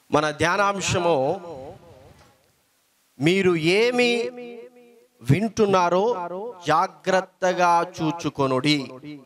మన ధ్యానాంశము మీరు ఏమి వింటున్నారో జాగ్రత్తగా చూచుకొనుడి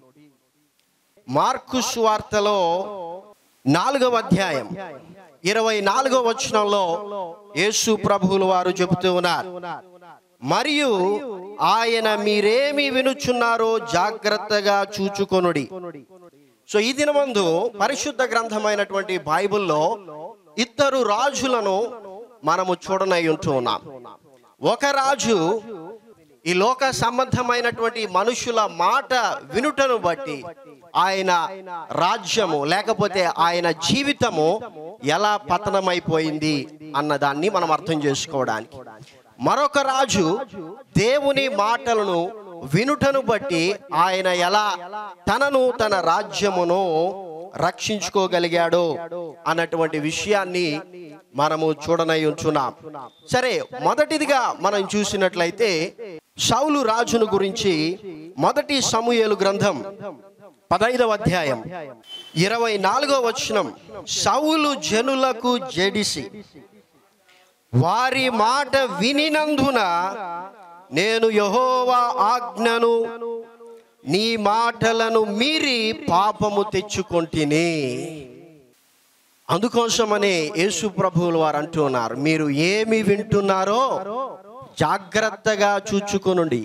మార్కు స్వార్తలో నాలుగవ అధ్యాయం ఇరవై నాలుగవ వచనంలో యేసు ప్రభువుల వారు చెబుతూ ఉన్నారు మరియు ఆయన మీరేమి వినుచున్నారో జాగ్రత్తగా చూచుకొనుడి సో ఈ దినమందు పరిశుద్ధ గ్రంథమైనటువంటి బైబిల్లో ఇద్దరు రాజులను మనము చూడనై ఉంటూ ఉన్నాం ఒక రాజు ఈ లోక సంబంధమైనటువంటి మనుషుల మాట వినుటను బట్టి ఆయన రాజ్యము లేకపోతే ఆయన జీవితము ఎలా పతనమైపోయింది అన్నదాన్ని మనం అర్థం చేసుకోవడానికి మరొక రాజు దేవుని మాటలను వినుటను బట్టి ఆయన ఎలా తనను తన రాజ్యమును రక్షించుకోగలిగాడో అన్నటువంటి విషయాన్ని మనము చూడనై ఉంచున్నాం సరే మొదటిదిగా మనం చూసినట్లయితే సౌలు రాజును గురించి మొదటి సమూయేలు గ్రంథం పదైదవ అధ్యాయం ఇరవై నాలుగో వచనం సౌలు జనులకు జడిసి వారి మాట వినినందున నేను యహోవా ఆజ్ఞను నీ మాటలను మీరి పాపము తెచ్చుకొంటిని అందుకోసమనే యేసు ప్రభువుల వారు అంటున్నారు మీరు ఏమి వింటున్నారో జాగ్రత్తగా చూచుకొనుండి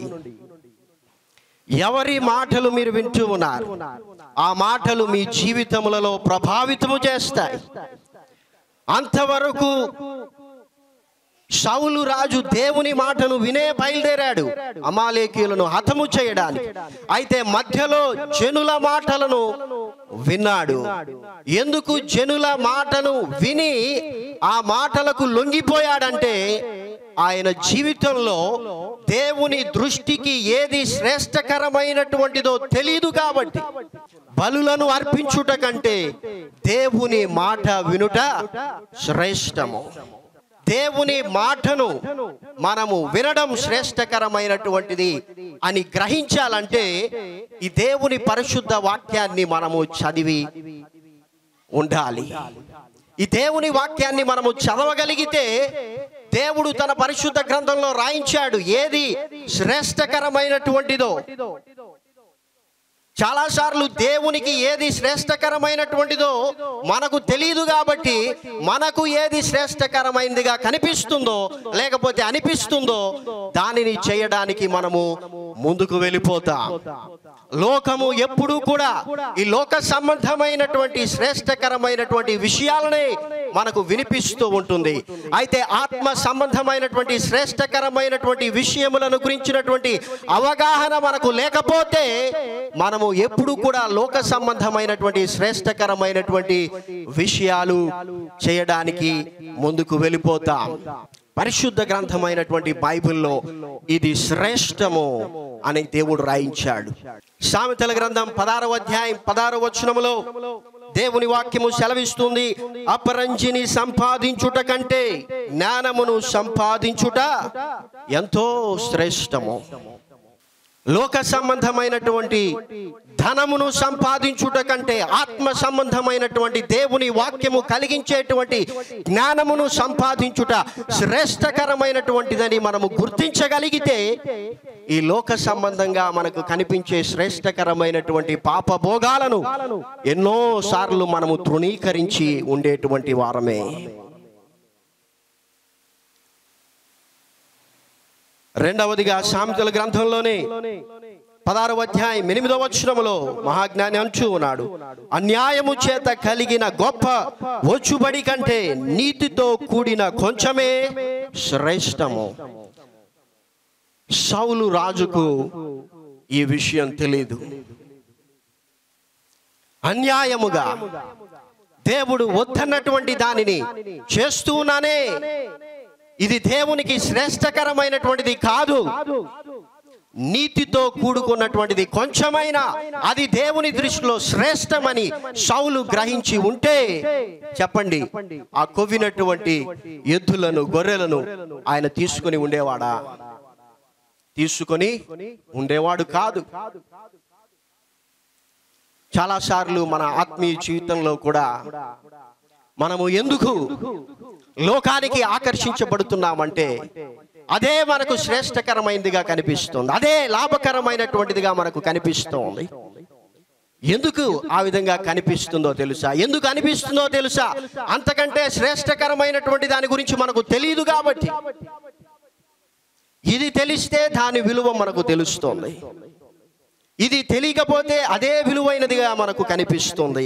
ఎవరి మాటలు మీరు వింటూ ఉన్నారు ఆ మాటలు మీ జీవితములలో ప్రభావితము చేస్తాయి అంతవరకు సౌలు రాజు దేవుని మాటను వినే బయలుదేరాడు అమాలేకీయులను హతము చేయడానికి అయితే మధ్యలో జనుల మాటలను విన్నాడు ఎందుకు జనుల మాటను విని ఆ మాటలకు లొంగిపోయాడంటే ఆయన జీవితంలో దేవుని దృష్టికి ఏది శ్రేష్టకరమైనటువంటిదో తెలియదు కాబట్టి బలులను అర్పించుట కంటే దేవుని మాట వినుట శ్రేష్టము దేవుని మాటను మనము వినడం శ్రేష్టకరమైనటువంటిది అని గ్రహించాలంటే ఈ దేవుని పరిశుద్ధ వాక్యాన్ని మనము చదివి ఉండాలి ఈ దేవుని వాక్యాన్ని మనము చదవగలిగితే దేవుడు తన పరిశుద్ధ గ్రంథంలో రాయించాడు ఏది శ్రేష్టకరమైనటువంటిదో చాలాసార్లు దేవునికి ఏది శ్రేష్టకరమైనటువంటిదో మనకు తెలియదు కాబట్టి మనకు ఏది శ్రేష్టకరమైనదిగా కనిపిస్తుందో లేకపోతే అనిపిస్తుందో దానిని చేయడానికి మనము ముందుకు వెళ్ళిపోతాం లోకము ఎప్పుడూ కూడా ఈ లోక సంబంధమైనటువంటి శ్రేష్టకరమైనటువంటి విషయాలనే మనకు వినిపిస్తూ ఉంటుంది అయితే ఆత్మ సంబంధమైనటువంటి శ్రేష్టకరమైనటువంటి విషయములను గురించినటువంటి అవగాహన మనకు లేకపోతే మనము ఎప్పుడు కూడా లోక సంబంధమైనటువంటి శ్రేష్టకరమైనటువంటి విషయాలు చేయడానికి ముందుకు వెళ్ళిపోతాం పరిశుద్ధ గ్రంథమైనటువంటి బైబిల్లో ఇది శ్రేష్టము అని దేవుడు రాయించాడు సామెతల గ్రంథం పదారవ అధ్యాయం పదారవ వచనములో దేవుని వాక్యము సెలవిస్తుంది అపరంజిని సంపాదించుట కంటే జ్ఞానమును సంపాదించుట ఎంతో శ్రేష్టము లోక సంబంధమైనటువంటి ధనమును సంపాదించుట కంటే ఆత్మ సంబంధమైనటువంటి దేవుని వాక్యము కలిగించేటువంటి జ్ఞానమును సంపాదించుట శ్రేష్టకరమైనటువంటిదని మనము గుర్తించగలిగితే ఈ లోక సంబంధంగా మనకు కనిపించే శ్రేష్టకరమైనటువంటి పాప భోగాలను ఎన్నో సార్లు మనము తృణీకరించి ఉండేటువంటి వారమే రెండవదిగా సామెతల గ్రంథంలోనే పదారవ అధ్యాయం ఎనిమిదవ వచనములో మహాజ్ఞాని అంచు ఉన్నాడు అన్యాయము చేత కలిగిన గొప్ప వచ్చుబడి కంటే నీతితో కూడిన కొంచెమే శ్రేష్టము సౌలు రాజుకు ఈ విషయం తెలియదు అన్యాయముగా దేవుడు వద్దన్నటువంటి దానిని చేస్తూనానే ఇది దేవునికి శ్రేష్టకరమైనటువంటిది కాదు నీతితో కూడుకున్నటువంటిది కొంచెమైనా అది దేవుని దృష్టిలో శ్రేష్టమని సౌలు గ్రహించి ఉంటే చెప్పండి ఆ కొవ్వినటువంటి ఎద్దులను గొర్రెలను ఆయన తీసుకుని ఉండేవాడా తీసుకొని ఉండేవాడు కాదు చాలాసార్లు మన ఆత్మీయ జీవితంలో కూడా మనము ఎందుకు లోకానికి ఆకర్షించబడుతున్నామంటే అదే మనకు శ్రేష్టకరమైనదిగా కనిపిస్తుంది అదే లాభకరమైనటువంటిదిగా మనకు కనిపిస్తోంది ఎందుకు ఆ విధంగా కనిపిస్తుందో తెలుసా ఎందుకు అనిపిస్తుందో తెలుసా అంతకంటే శ్రేష్టకరమైనటువంటి దాని గురించి మనకు తెలియదు కాబట్టి ఇది తెలిస్తే దాని విలువ మనకు తెలుస్తుంది ఇది తెలియకపోతే అదే విలువైనదిగా మనకు కనిపిస్తుంది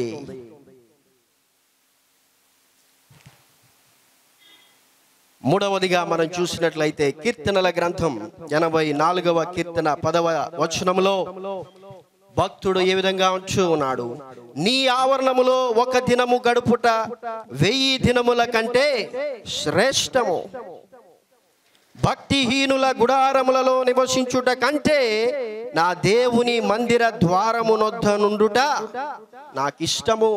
మూడవదిగా మనం చూసినట్లయితే కీర్తనల గ్రంథం ఎనభై నాలుగవ కీర్తన పదవ వచనములో భక్తుడు ఏ విధంగా ఉంచు ఉన్నాడు నీ ఆవరణములో ఒక దినము గడుపుట వెయ్యి దినముల కంటే శ్రేష్టము భక్తిహీనుల గుడారములలో నివసించుట కంటే నా దేవుని మందిర ద్వారమునొద్ద నుండుట నాకిష్టము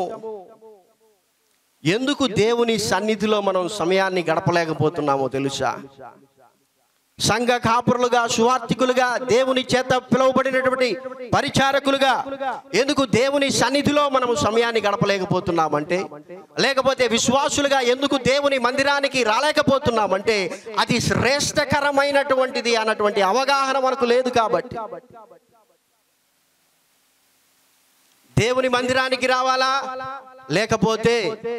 ఎందుకు దేవుని సన్నిధిలో మనం సమయాన్ని గడపలేకపోతున్నామో తెలుసా సంఘ కాపురులుగా సువార్థికులుగా దేవుని చేత పిలువబడినటువంటి పరిచారకులుగా ఎందుకు దేవుని సన్నిధిలో మనము సమయాన్ని గడపలేకపోతున్నామంటే లేకపోతే విశ్వాసులుగా ఎందుకు దేవుని మందిరానికి రాలేకపోతున్నామంటే అది శ్రేష్టకరమైనటువంటిది అన్నటువంటి అవగాహన మనకు లేదు కాబట్టి దేవుని మందిరానికి రావాలా లేకపోతే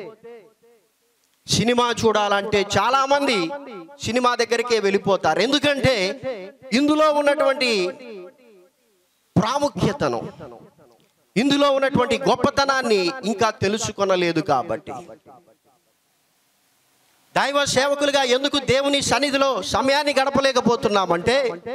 సినిమా చూడాలంటే చాలా మంది సినిమా దగ్గరికే వెళ్ళిపోతారు ఎందుకంటే ఇందులో ఉన్నటువంటి ప్రాముఖ్యతను ఇందులో ఉన్నటువంటి గొప్పతనాన్ని ఇంకా తెలుసుకొనలేదు కాబట్టి దైవ సేవకులుగా ఎందుకు దేవుని సన్నిధిలో సమయాన్ని గడపలేకపోతున్నామంటే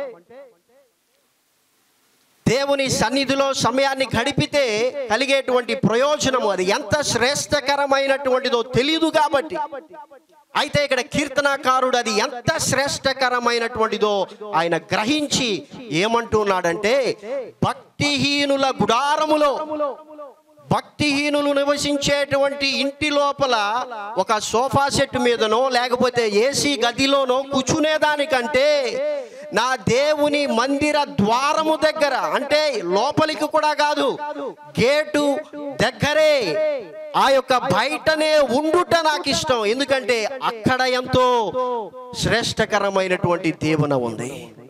దేవుని సన్నిధిలో సమయాన్ని గడిపితే కలిగేటువంటి ప్రయోజనము అది ఎంత శ్రేష్టకరమైనటువంటిదో తెలియదు కాబట్టి అయితే ఇక్కడ కీర్తనాకారుడు అది ఎంత శ్రేష్టకరమైనటువంటిదో ఆయన గ్రహించి ఏమంటున్నాడంటే భక్తిహీనుల గుడారములో భక్తిహీనులు నివసించేటువంటి ఇంటి లోపల ఒక సోఫా సెట్ మీదనో లేకపోతే ఏసీ గదిలోనో కూర్చునేదానికంటే నా దేవుని మందిర ద్వారము దగ్గర అంటే లోపలికి కూడా కాదు గేటు దగ్గరే ఆ యొక్క బయటనే ఉండుట నాకు ఇష్టం ఎందుకంటే అక్కడ ఎంతో శ్రేష్టకరమైనటువంటి దేవున ఉంది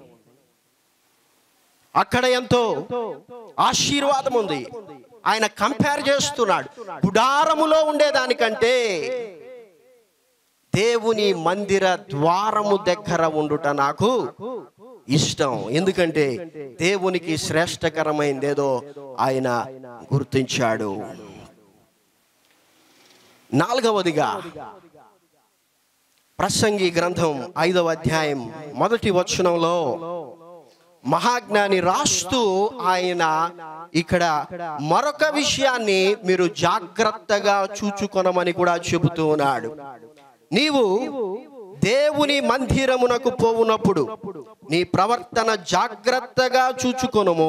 అక్కడ ఎంతో ఆశీర్వాదం ఉంది ఆయన కంపేర్ చేస్తున్నాడు గుడారములో ఉండేదానికంటే దేవుని మందిర ద్వారము దగ్గర ఉండుట నాకు ఇష్టం ఎందుకంటే దేవునికి శ్రేష్టకరమైనదేదో ఆయన గుర్తించాడు నాలుగవదిగా ప్రసంగి గ్రంథం ఐదవ అధ్యాయం మొదటి వచనంలో మహాజ్ఞాని రాస్తూ ఆయన ఇక్కడ మరొక విషయాన్ని మీరు జాగ్రత్తగా చూచుకొనమని కూడా చెబుతూ ఉన్నాడు నీవు దేవుని మందిరమునకు పోవునప్పుడు నీ ప్రవర్తన జాగ్రత్తగా చూచుకొనుము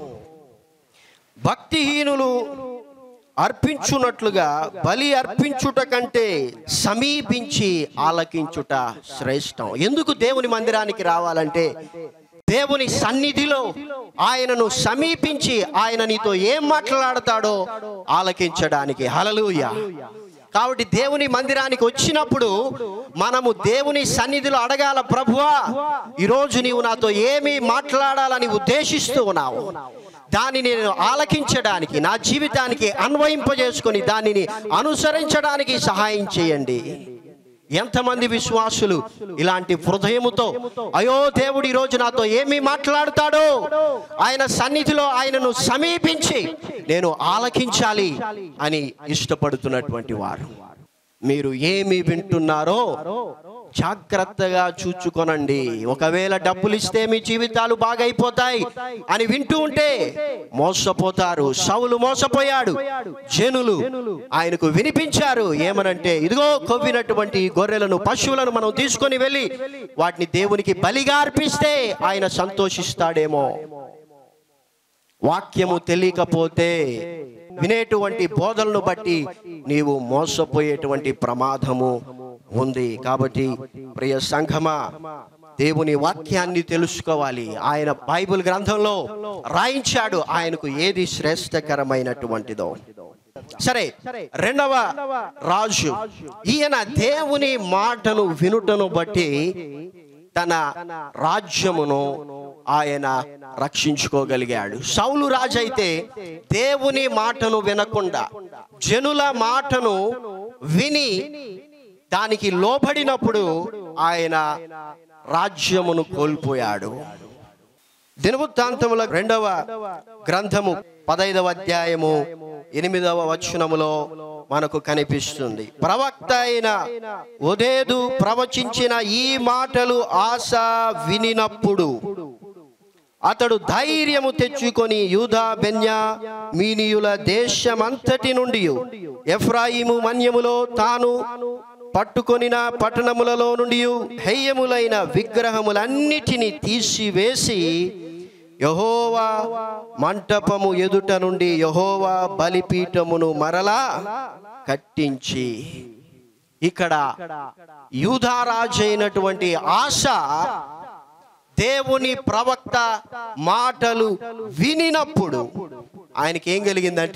భక్తిహీనులు అర్పించున్నట్లుగా బలి అర్పించుట కంటే సమీపించి ఆలకించుట శ్రేష్టం ఎందుకు దేవుని మందిరానికి రావాలంటే దేవుని సన్నిధిలో ఆయనను సమీపించి ఆయన నీతో ఏం మాట్లాడతాడో ఆలకించడానికి హలలుయ కాబట్టి దేవుని మందిరానికి వచ్చినప్పుడు మనము దేవుని సన్నిధిలో అడగాల ప్రభువా ఈరోజు నీవు నాతో ఏమి మాట్లాడాలని ఉద్దేశిస్తూ ఉన్నావు దానిని నేను ఆలకించడానికి నా జీవితానికి అన్వయింపజేసుకొని దానిని అనుసరించడానికి సహాయం చేయండి ఎంతమంది విశ్వాసులు ఇలాంటి హృదయముతో అయో దేవుడు ఈ రోజు నాతో ఏమి మాట్లాడతాడో ఆయన సన్నిధిలో ఆయనను సమీపించి నేను ఆలకించాలి అని ఇష్టపడుతున్నటువంటి వారు మీరు ఏమి వింటున్నారో జాగ్రత్తగా చూచుకొనండి ఒకవేళ డబ్బులు ఇస్తే మీ జీవితాలు బాగైపోతాయి అని వింటూ ఉంటే మోసపోతారు సౌలు మోసపోయాడు జనులు ఆయనకు వినిపించారు ఏమనంటే ఇదిగో కొవ్వినటువంటి గొర్రెలను పశువులను మనం తీసుకొని వెళ్ళి వాటిని దేవునికి బలిగా అర్పిస్తే ఆయన సంతోషిస్తాడేమో వాక్యము తెలియకపోతే వినేటువంటి బోధనను బట్టి నీవు మోసపోయేటువంటి ప్రమాదము ఉంది కాబట్టి ప్రియ సంఘమా దేవుని వాక్యాన్ని తెలుసుకోవాలి ఆయన బైబిల్ గ్రంథంలో రాయించాడు ఆయనకు ఏది శ్రేష్టకరమైనటువంటిదో సరే రెండవ రాజు ఈయన దేవుని మాటను వినుటను బట్టి తన రాజ్యమును ఆయన రక్షించుకోగలిగాడు సౌలు రాజు అయితే దేవుని మాటను వినకుండా జనుల మాటను విని దానికి లోబడినప్పుడు ఆయన రాజ్యమును కోల్పోయాడు దినవృత్తాంతముల రెండవ గ్రంథము పదైదవ అధ్యాయము ఎనిమిదవ వచనములో మనకు కనిపిస్తుంది ప్రవక్త అయిన ఉదేదు ప్రవచించిన ఈ మాటలు ఆశ వినినప్పుడు అతడు ధైర్యము తెచ్చుకొని యూదా బెన్యా మీనియుల దేశమంతటి నుండి ఎఫ్రాయిము మన్యములో తాను పట్టుకొనిన పట్టణములలో నుండి హేయములైన విగ్రహములన్నిటినీ తీసివేసి యహోవా మంటపము ఎదుట నుండి యహోవా బలిపీఠమును మరలా కట్టించి ఇక్కడ యూధారాజు అయినటువంటి ఆశ దేవుని ప్రవక్త మాటలు వినినప్పుడు ఆయనకి ఏం కలిగిందంట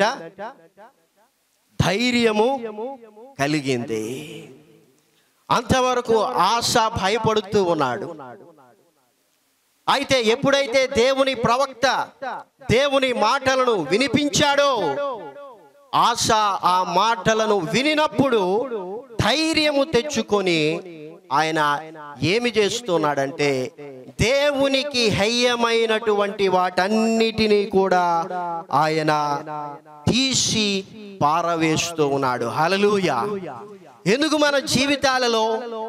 ధైర్యము కలిగింది అంతవరకు ఆశ భయపడుతూ ఉన్నాడు అయితే ఎప్పుడైతే దేవుని ప్రవక్త దేవుని మాటలను వినిపించాడో ఆశ ఆ మాటలను వినినప్పుడు ధైర్యము తెచ్చుకొని ఆయన ఏమి చేస్తున్నాడంటే దేవునికి హయ్యమైనటువంటి వాటన్నిటినీ కూడా ఆయన తీసి పారవేస్తూ ఉన్నాడు హలలుయ ఎందుకు మన జీవితాలలో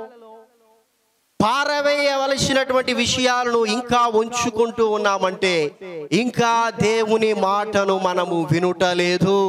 పారవేయవలసినటువంటి విషయాలను ఇంకా ఉంచుకుంటూ ఉన్నామంటే ఇంకా దేవుని మాటను మనము వినుటలేదు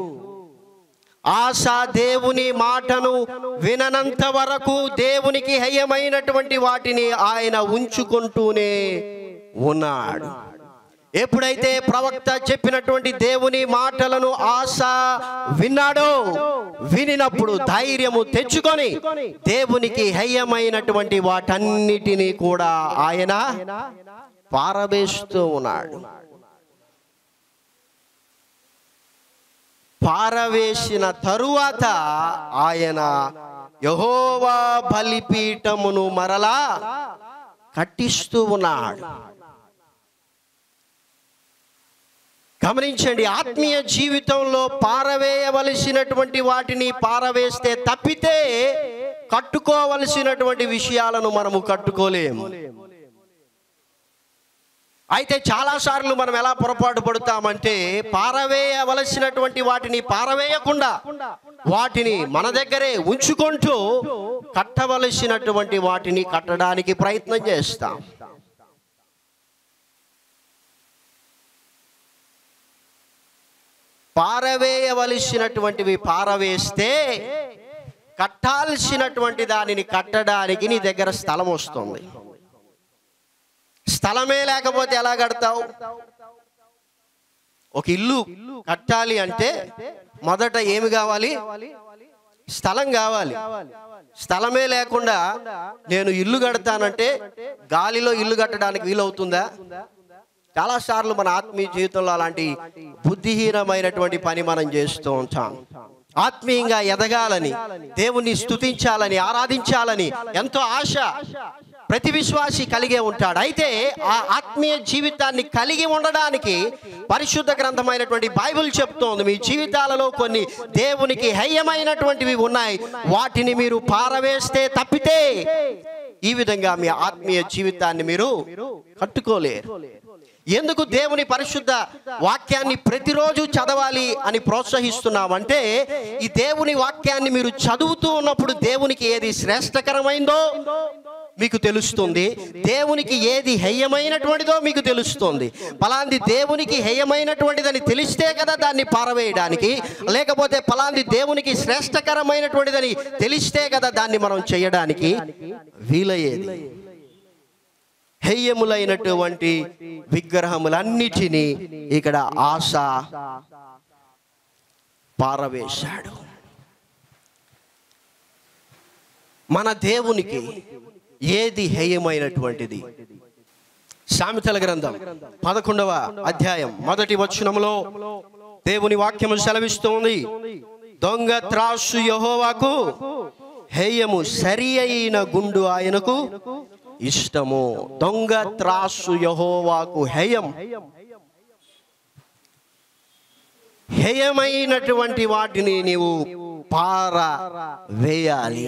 ఆశ దేవుని మాటను విననంత వరకు దేవునికి హేయమైనటువంటి వాటిని ఆయన ఉంచుకుంటూనే ఉన్నాడు ఎప్పుడైతే ప్రవక్త చెప్పినటువంటి దేవుని మాటలను ఆశ విన్నాడో వినినప్పుడు ధైర్యము తెచ్చుకొని దేవునికి హేయమైనటువంటి వాటన్నిటినీ కూడా ఆయన పారవేస్తూ ఉన్నాడు పారవేసిన తరువాత ఆయన యహోవా బలిపీఠమును మరలా కట్టిస్తూ ఉన్నాడు గమనించండి ఆత్మీయ జీవితంలో పారవేయవలసినటువంటి వాటిని పారవేస్తే తప్పితే కట్టుకోవలసినటువంటి విషయాలను మనము కట్టుకోలేము అయితే చాలాసార్లు మనం ఎలా పొరపాటు పడుతామంటే పారవేయవలసినటువంటి వాటిని పారవేయకుండా వాటిని మన దగ్గరే ఉంచుకుంటూ కట్టవలసినటువంటి వాటిని కట్టడానికి ప్రయత్నం చేస్తాం పారవేయవలసినటువంటివి పారవేస్తే కట్టాల్సినటువంటి దానిని కట్టడానికి నీ దగ్గర స్థలం వస్తుంది స్థలమే లేకపోతే ఎలా కడతావు ఒక ఇల్లు కట్టాలి అంటే మొదట ఏమి కావాలి స్థలం కావాలి స్థలమే లేకుండా నేను ఇల్లు కడతానంటే గాలిలో ఇల్లు కట్టడానికి వీలవుతుందా చాలా సార్లు మన ఆత్మీయ జీవితంలో అలాంటి బుద్ధిహీనమైనటువంటి పని మనం చేస్తూ ఉంటాం ఆత్మీయంగా ఎదగాలని దేవుణ్ణి స్తుతించాలని ఆరాధించాలని ఎంతో ఆశ ప్రతి విశ్వాసి కలిగే ఉంటాడు అయితే ఆ ఆత్మీయ జీవితాన్ని కలిగి ఉండడానికి పరిశుద్ధ గ్రంథమైనటువంటి బైబిల్ చెప్తోంది మీ జీవితాలలో కొన్ని దేవునికి హేయమైనటువంటివి ఉన్నాయి వాటిని మీరు పారవేస్తే తప్పితే ఈ విధంగా మీ ఆత్మీయ జీవితాన్ని మీరు కట్టుకోలేరు ఎందుకు దేవుని పరిశుద్ధ వాక్యాన్ని ప్రతిరోజు చదవాలి అని ప్రోత్సహిస్తున్నామంటే ఈ దేవుని వాక్యాన్ని మీరు చదువుతూ ఉన్నప్పుడు దేవునికి ఏది శ్రేష్టకరమైందో మీకు తెలుస్తుంది దేవునికి ఏది హేయమైనటువంటిదో మీకు తెలుస్తుంది పలాంది దేవునికి హేయమైనటువంటిదని తెలిస్తే కదా దాన్ని పారవేయడానికి లేకపోతే పలాంది దేవునికి శ్రేష్టకరమైనటువంటిదని తెలిస్తే కదా దాన్ని మనం చేయడానికి వీలయ్యేది హేయములైనటువంటి విగ్రహములన్నిటినీ ఇక్కడ ఆశ పారవేశాడు మన దేవునికి ఏది హేయమైనటువంటిది సామెతల గ్రంథం పదకొండవ అధ్యాయం మొదటి వచనములో దేవుని వాక్యము సెలవిస్తోంది దొంగ త్రాసు యహోవాకు హేయము సరి అయిన గుండు ఆయనకు ఇష్టము దొంగ త్రాసు యహోవాకు హేయం హేయమైనటువంటి వాటిని నీవు పార వేయాలి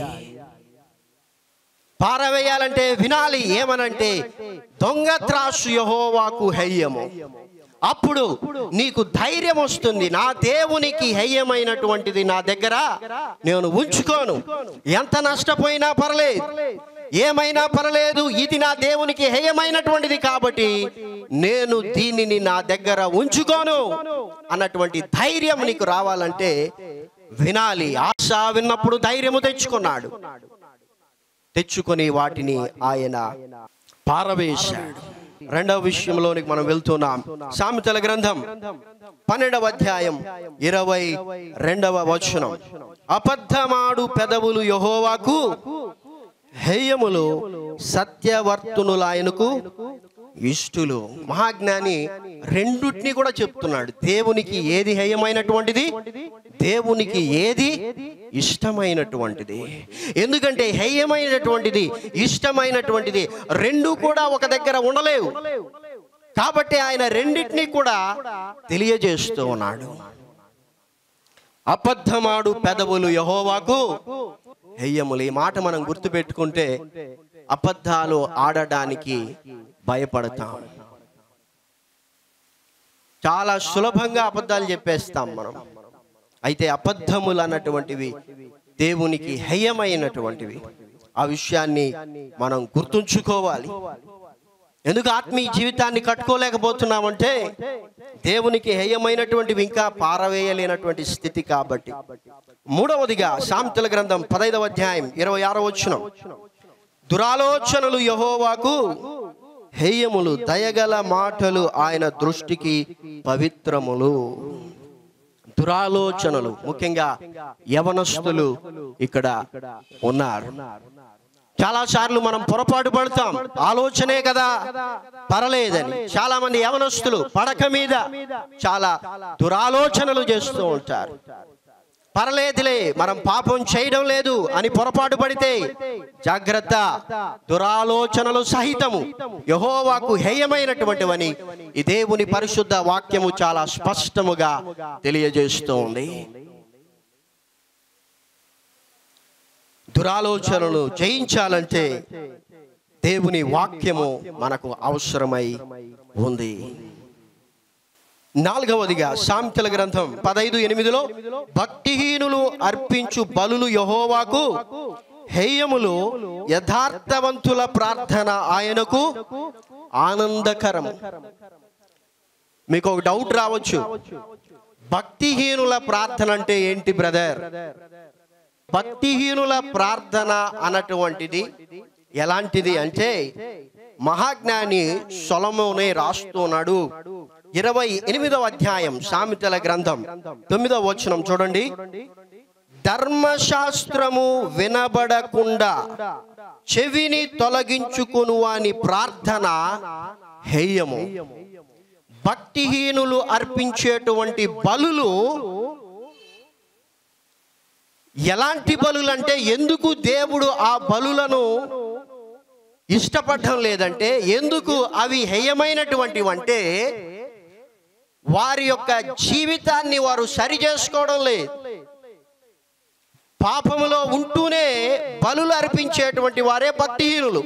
పారవేయాలంటే వినాలి ఏమనంటే దొంగ త్రాసు యహోవాకు హెయ్యము అప్పుడు నీకు ధైర్యం వస్తుంది నా దేవునికి హెయ్యమైనటువంటిది నా దగ్గర నేను ఉంచుకోను ఎంత నష్టపోయినా పర్లేదు ఏమైనా పర్లేదు ఇది నా దేవునికి హేయమైనటువంటిది కాబట్టి నేను దీనిని నా దగ్గర ఉంచుకోను అన్నటువంటి ధైర్యం నీకు రావాలంటే వినాలి ఆశ విన్నప్పుడు ధైర్యము తెచ్చుకున్నాడు తెచ్చుకొని వాటిని ఆయన పారవేశాడు రెండవ విషయంలోనికి మనం వెళ్తున్నాం సామెతల గ్రంథం పన్నెండవ అధ్యాయం ఇరవై రెండవ వచనం అబద్ధమాడు పెదవులు యహోవాకు హేయములు సత్యవర్తునులాయనకు ఇష్టులు మహాజ్ఞాని రెండుటిని కూడా చెప్తున్నాడు దేవునికి ఏది హేయమైనటువంటిది దేవునికి ఏది ఇష్టమైనటువంటిది ఎందుకంటే హేయమైనటువంటిది ఇష్టమైనటువంటిది రెండు కూడా ఒక దగ్గర ఉండలేవు కాబట్టి ఆయన రెండింటినీ కూడా తెలియజేస్తూ ఉన్నాడు అబద్ధమాడు పెదవులు యహోవాకు హెయ్యములు ఈ మాట మనం గుర్తుపెట్టుకుంటే అబద్ధాలు ఆడడానికి భయపడతాం చాలా సులభంగా అబద్ధాలు చెప్పేస్తాం మనం అయితే అబద్ధములు అన్నటువంటివి దేవునికి హేయమైనటువంటివి ఆ విషయాన్ని మనం గుర్తుంచుకోవాలి ఎందుకు ఆత్మీయ జీవితాన్ని కట్టుకోలేకపోతున్నామంటే దేవునికి హేయమైనటువంటివి ఇంకా పారవేయలేనటువంటి స్థితి కాబట్టి మూడవదిగా సాంతల గ్రంథం పదైదవ అధ్యాయం ఇరవై ఆరో వచ్చిన దురాలోచనలు యహోవాకు హేయములు దయగల మాటలు ఆయన దృష్టికి పవిత్రములు దురాలోచనలు ముఖ్యంగా యవనస్తులు ఇక్కడ ఉన్నారు చాలా సార్లు మనం పొరపాటు పడతాం ఆలోచనే కదా పర్లేదని చాలా మంది యవనస్తులు పడక మీద చాలా దురాలోచనలు చేస్తూ ఉంటారు పర్లేదులే మనం పాపం చేయడం లేదు అని పొరపాటు పడితే జాగ్రత్త దురాలోచనలు సహితము యహోవాకు హేయమైనటువంటివని ఈ దేవుని పరిశుద్ధ వాక్యము చాలా స్పష్టముగా తెలియజేస్తోంది దురాలోచనలు జయించాలంటే దేవుని వాక్యము మనకు అవసరమై ఉంది నాలుగవదిగా సాంఖ్యల గ్రంథం పదైదు ఎనిమిదిలో భక్తిహీనులు అర్పించు బలులు యహోవాకు హేయములు యథార్థవంతుల ప్రార్థన ఆయనకు ఆనందకరము మీకు ఒక డౌట్ రావచ్చు భక్తిహీనుల ప్రార్థన అంటే ఏంటి బ్రదర్ భక్తిహీనుల ప్రార్థన అన్నటువంటిది ఎలాంటిది అంటే మహాజ్ఞాని సొలమోనే రాస్తున్నాడు ఇరవై ఎనిమిదవ అధ్యాయం సామెతల గ్రంథం తొమ్మిదవ వచనం చూడండి ధర్మశాస్త్రము వినబడకుండా చెవిని తొలగించుకును వాని ప్రార్థన హేయము భక్తిహీనులు అర్పించేటువంటి బలులు ఎలాంటి బలులు అంటే ఎందుకు దేవుడు ఆ బలులను ఇష్టపడడం లేదంటే ఎందుకు అవి హేయమైనటువంటివి అంటే వారి యొక్క జీవితాన్ని వారు సరి చేసుకోవడం లేదు పాపములో ఉంటూనే బలులు అర్పించేటువంటి వారే భక్తిహీనులు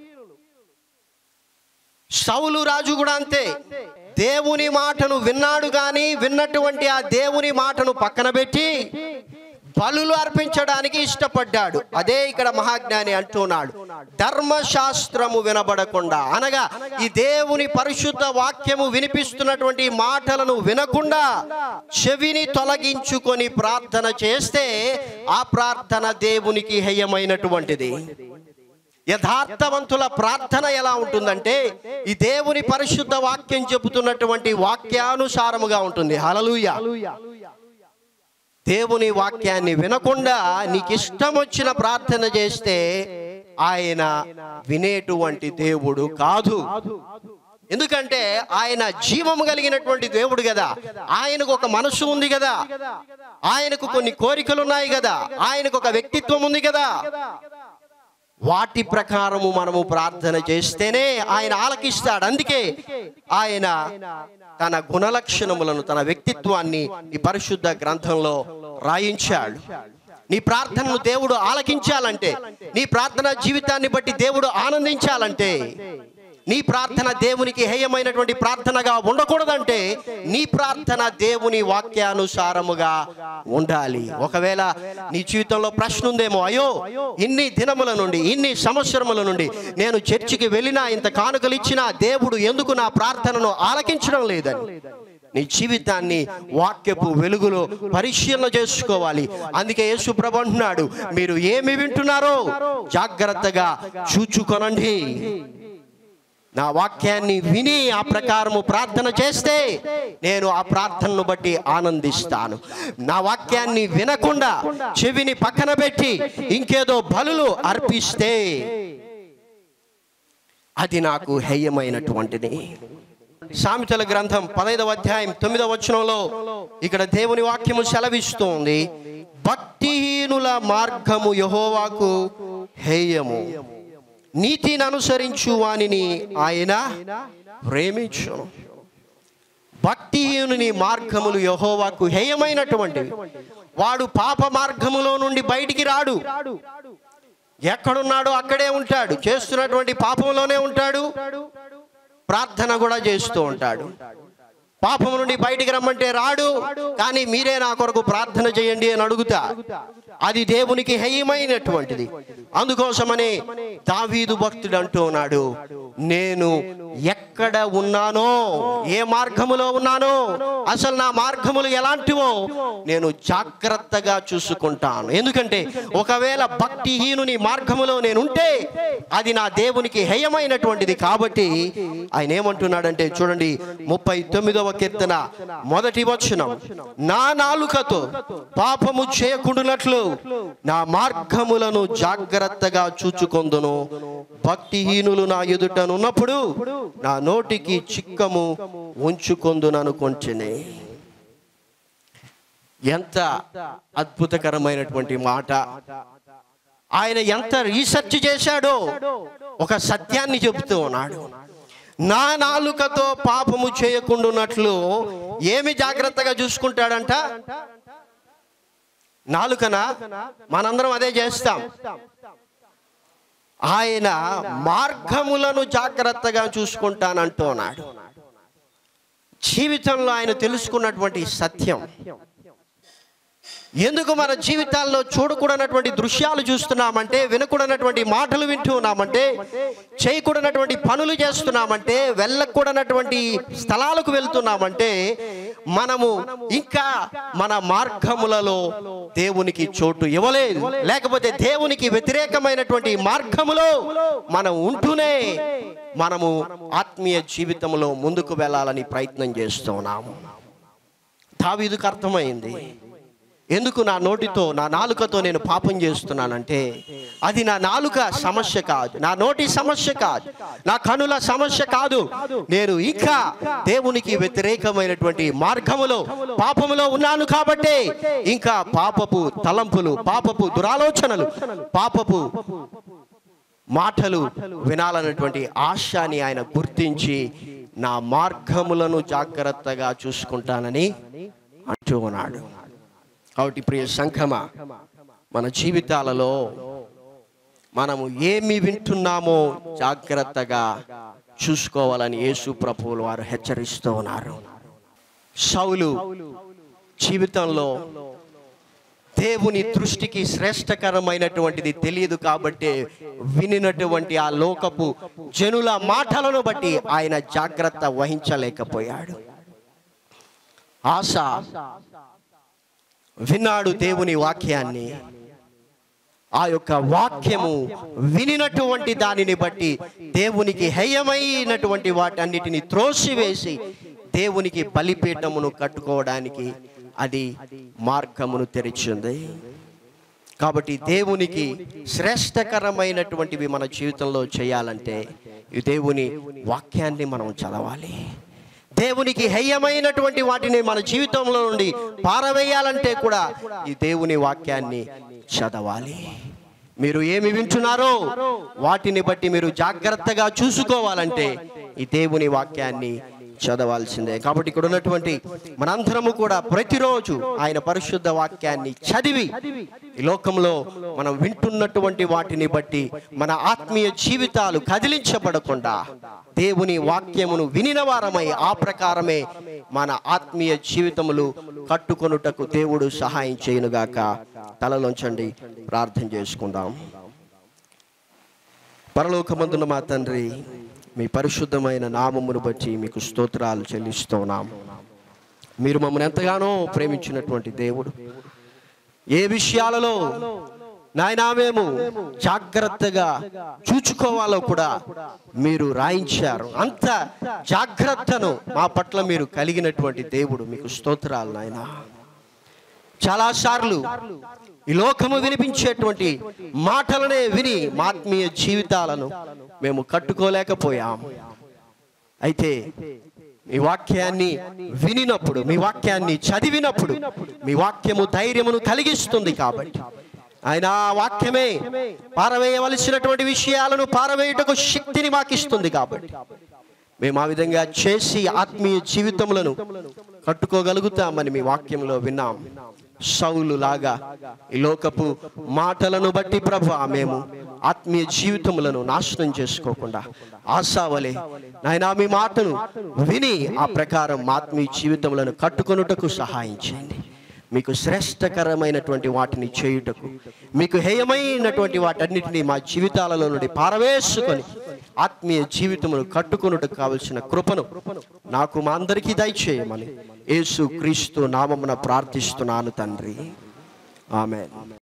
సౌలు రాజు కూడా అంతే దేవుని మాటను విన్నాడు కానీ విన్నటువంటి ఆ దేవుని మాటను పక్కన పెట్టి బలులు అర్పించడానికి ఇష్టపడ్డాడు అదే ఇక్కడ మహాజ్ఞాని అంటున్నాడు ధర్మశాస్త్రము వినబడకుండా అనగా ఈ దేవుని పరిశుద్ధ వాక్యము వినిపిస్తున్నటువంటి మాటలను వినకుండా చెవిని తొలగించుకొని ప్రార్థన చేస్తే ఆ ప్రార్థన దేవునికి హేయమైనటువంటిది యథార్థవంతుల ప్రార్థన ఎలా ఉంటుందంటే ఈ దేవుని పరిశుద్ధ వాక్యం చెబుతున్నటువంటి వాక్యానుసారముగా ఉంటుంది హలలుయ దేవుని వాక్యాన్ని వినకుండా నీకు ఇష్టం వచ్చిన ప్రార్థన చేస్తే ఆయన వినేటువంటి దేవుడు కాదు ఎందుకంటే ఆయన జీవము కలిగినటువంటి దేవుడు కదా ఆయనకు ఒక మనసు ఉంది కదా ఆయనకు కొన్ని కోరికలు ఉన్నాయి కదా ఆయనకు ఒక వ్యక్తిత్వం ఉంది కదా వాటి ప్రకారము మనము ప్రార్థన చేస్తేనే ఆయన ఆలకిస్తాడు అందుకే ఆయన తన గుణలక్షణములను తన వ్యక్తిత్వాన్ని ఈ పరిశుద్ధ గ్రంథంలో రాయించాడు నీ ప్రార్థనను దేవుడు ఆలకించాలంటే నీ ప్రార్థన జీవితాన్ని బట్టి దేవుడు ఆనందించాలంటే నీ ప్రార్థన దేవునికి హేయమైనటువంటి ప్రార్థనగా ఉండకూడదంటే నీ ప్రార్థన దేవుని వాక్యానుసారముగా ఉండాలి ఒకవేళ నీ జీవితంలో ప్రశ్న ఉందేమో అయ్యో ఇన్ని దినముల నుండి ఇన్ని సంవత్సరముల నుండి నేను చర్చికి వెళ్ళినా ఇంత కానుకలు ఇచ్చినా దేవుడు ఎందుకు నా ప్రార్థనను ఆలకించడం లేదని నీ జీవితాన్ని వాక్యపు వెలుగులో పరిశీలన చేసుకోవాలి అందుకే యేసు ప్రభు అంటున్నాడు మీరు ఏమి వింటున్నారో జాగ్రత్తగా చూచుకొనండి నా వాక్యాన్ని విని ఆ ప్రకారము ప్రార్థన చేస్తే నేను ఆ ప్రార్థనను బట్టి ఆనందిస్తాను నా వాక్యాన్ని వినకుండా చెవిని పక్కన పెట్టి ఇంకేదో బలులు అర్పిస్తే అది నాకు హేయమైనటువంటిది సామెతల గ్రంథం పదైదవ అధ్యాయం తొమ్మిదవ వచనంలో ఇక్కడ దేవుని వాక్యము సెలవిస్తోంది భక్తిహీనుల మార్గము యహోవాకు హేయము నీతిని అనుసరించు వానిని ఆయన ప్రేమించును భక్తిహీనుని మార్గములు యహోవాకు హేయమైనటువంటివి వాడు పాప మార్గములో నుండి బయటికి రాడు ఎక్కడున్నాడో అక్కడే ఉంటాడు చేస్తున్నటువంటి పాపంలోనే ఉంటాడు ప్రార్థన కూడా చేస్తూ ఉంటాడు పాపం నుండి బయటికి రమ్మంటే రాడు కానీ మీరే నా కొరకు ప్రార్థన చేయండి అని అడుగుతా అది దేవునికి హేయమైనటువంటిది అందుకోసమని దావీదు భక్తుడు అంటూ ఉన్నాడు నేను ఎక్కడ ఉన్నానో ఏ మార్గములో ఉన్నానో అసలు నా మార్గములు ఎలాంటివో నేను జాగ్రత్తగా చూసుకుంటాను ఎందుకంటే ఒకవేళ భక్తిహీనుని మార్గములో నేను ఉంటే అది నా దేవునికి హేయమైనటువంటిది కాబట్టి ఆయన ఏమంటున్నాడంటే చూడండి ముప్పై తొమ్మిదవ కీర్తన మొదటి వచనం నా నాలుకతో పాపము చేయకుండానట్లు నా మార్గములను జాగ్రత్తగా చూచుకొందును భక్తిహీనులు నా ఎదుటనున్నప్పుడు నా నోటికి చిక్కము ఉంచుకొందుననుకొంచెనే ఎంత అద్భుతకరమైనటువంటి మాట ఆయన ఎంత రీసెర్చ్ చేశాడో ఒక సత్యాన్ని చెబుతూ ఉన్నాడు నా నాలుకతో పాపము చేయకుండానట్లు ఏమి జాగ్రత్తగా చూసుకుంటాడంట నాలుకన మనందరం అదే చేస్తాం ఆయన మార్గములను జాగ్రత్తగా చూసుకుంటానంటున్నాడు జీవితంలో ఆయన తెలుసుకున్నటువంటి సత్యం ఎందుకు మన జీవితాల్లో చూడకూడనటువంటి దృశ్యాలు చూస్తున్నామంటే వినకూడనటువంటి మాటలు వింటూ ఉన్నామంటే చేయకూడనటువంటి పనులు చేస్తున్నామంటే వెళ్ళకూడనటువంటి స్థలాలకు వెళ్తున్నామంటే మనము ఇంకా మన మార్గములలో దేవునికి చోటు ఇవ్వలేదు లేకపోతే దేవునికి వ్యతిరేకమైనటువంటి మార్గములో మనం ఉంటూనే మనము ఆత్మీయ జీవితంలో ముందుకు వెళ్ళాలని ప్రయత్నం చేస్తున్నాము దావీదుకు అర్థమైంది ఎందుకు నా నోటితో నా నాలుకతో నేను పాపం చేస్తున్నానంటే అది నా నాలుక సమస్య కాదు నా నోటి సమస్య కాదు నా కనుల సమస్య కాదు నేను ఇంకా దేవునికి వ్యతిరేకమైనటువంటి మార్గములో పాపములో ఉన్నాను కాబట్టే ఇంకా పాపపు తలంపులు పాపపు దురాలోచనలు పాపపు మాటలు వినాలన్నటువంటి ఆశని ఆయన గుర్తించి నా మార్గములను జాగ్రత్తగా చూసుకుంటానని అంటూ ఉన్నాడు కాబట్టి ప్రియ సంఘమ మన జీవితాలలో మనము ఏమి వింటున్నామో జాగ్రత్తగా చూసుకోవాలని యేసు ప్రభువులు వారు హెచ్చరిస్తూ ఉన్నారు సౌలు జీవితంలో దేవుని దృష్టికి శ్రేష్టకరమైనటువంటిది తెలియదు కాబట్టి వినినటువంటి ఆ లోకపు జనుల మాటలను బట్టి ఆయన జాగ్రత్త వహించలేకపోయాడు ఆశ విన్నాడు దేవుని వాక్యాన్ని ఆ యొక్క వాక్యము వినినటువంటి దానిని బట్టి దేవునికి హేయమైనటువంటి వాటన్నిటిని త్రోసివేసి దేవునికి బలిపీఠమును కట్టుకోవడానికి అది మార్గమును తెరిచింది కాబట్టి దేవునికి శ్రేష్టకరమైనటువంటివి మన జీవితంలో చేయాలంటే ఈ దేవుని వాక్యాన్ని మనం చదవాలి దేవునికి హేయమైనటువంటి వాటిని మన జీవితంలో నుండి పారవేయాలంటే కూడా ఈ దేవుని వాక్యాన్ని చదవాలి మీరు ఏమి వింటున్నారో వాటిని బట్టి మీరు జాగ్రత్తగా చూసుకోవాలంటే ఈ దేవుని వాక్యాన్ని చదవాల్సిందే కాబట్టి ఇక్కడ ఉన్నటువంటి మనందరము కూడా ప్రతిరోజు ఆయన పరిశుద్ధ వాక్యాన్ని చదివి ఈ లోకంలో మనం వింటున్నటువంటి వాటిని బట్టి మన ఆత్మీయ జీవితాలు కదిలించబడకుండా దేవుని వాక్యమును వినిన వారమై ఆ ప్రకారమే మన ఆత్మీయ జీవితములు కట్టుకొనుటకు దేవుడు సహాయం చేయనుగాక తలలోంచండి ప్రార్థన చేసుకుందాం పరలోకమందున మా తండ్రి మీ పరిశుద్ధమైన నామమును బట్టి మీకు స్తోత్రాలు చెల్లిస్తున్నాం మీరు మమ్మల్ని ఎంతగానో ప్రేమించినటువంటి దేవుడు ఏ విషయాలలో నాయనా మేము జాగ్రత్తగా చూచుకోవాలో కూడా మీరు రాయించారు అంత జాగ్రత్తను మా పట్ల మీరు కలిగినటువంటి దేవుడు మీకు స్తోత్రాలు నాయనా చాలాసార్లు ఈ లోకము వినిపించేటువంటి మాటలనే విని మా ఆత్మీయ జీవితాలను మేము కట్టుకోలేకపోయాం అయితే మీ వాక్యాన్ని వినినప్పుడు మీ వాక్యాన్ని చదివినప్పుడు మీ వాక్యము ధైర్యమును కలిగిస్తుంది కాబట్టి ఆయన ఆ వాక్యమే పారవేయవలసినటువంటి విషయాలను పారవేయుటకు శక్తిని మాకిస్తుంది కాబట్టి మేము ఆ విధంగా చేసి ఆత్మీయ జీవితములను కట్టుకోగలుగుతామని మీ వాక్యంలో విన్నాం సౌలు లాగా ఈ లోకపు మాటలను బట్టి ప్రభు మేము ఆత్మీయ జీవితములను నాశనం చేసుకోకుండా ఆశావలే నాయన మీ మాటను విని ఆ ప్రకారం మా ఆత్మీయ జీవితములను కట్టుకొనుటకు సహాయం చేయండి మీకు శ్రేష్టకరమైనటువంటి వాటిని చేయుటకు మీకు హేయమైనటువంటి వాటన్నిటిని మా జీవితాలలో నుండి పారవేసుకొని ఆత్మీయ జీవితమును కట్టుకొనుటకు కావలసిన కృపను నాకు మా అందరికీ దయచేయమని యేసు క్రీస్తు నామమున ప్రార్థిస్తున్నాను తండ్రి ఆమె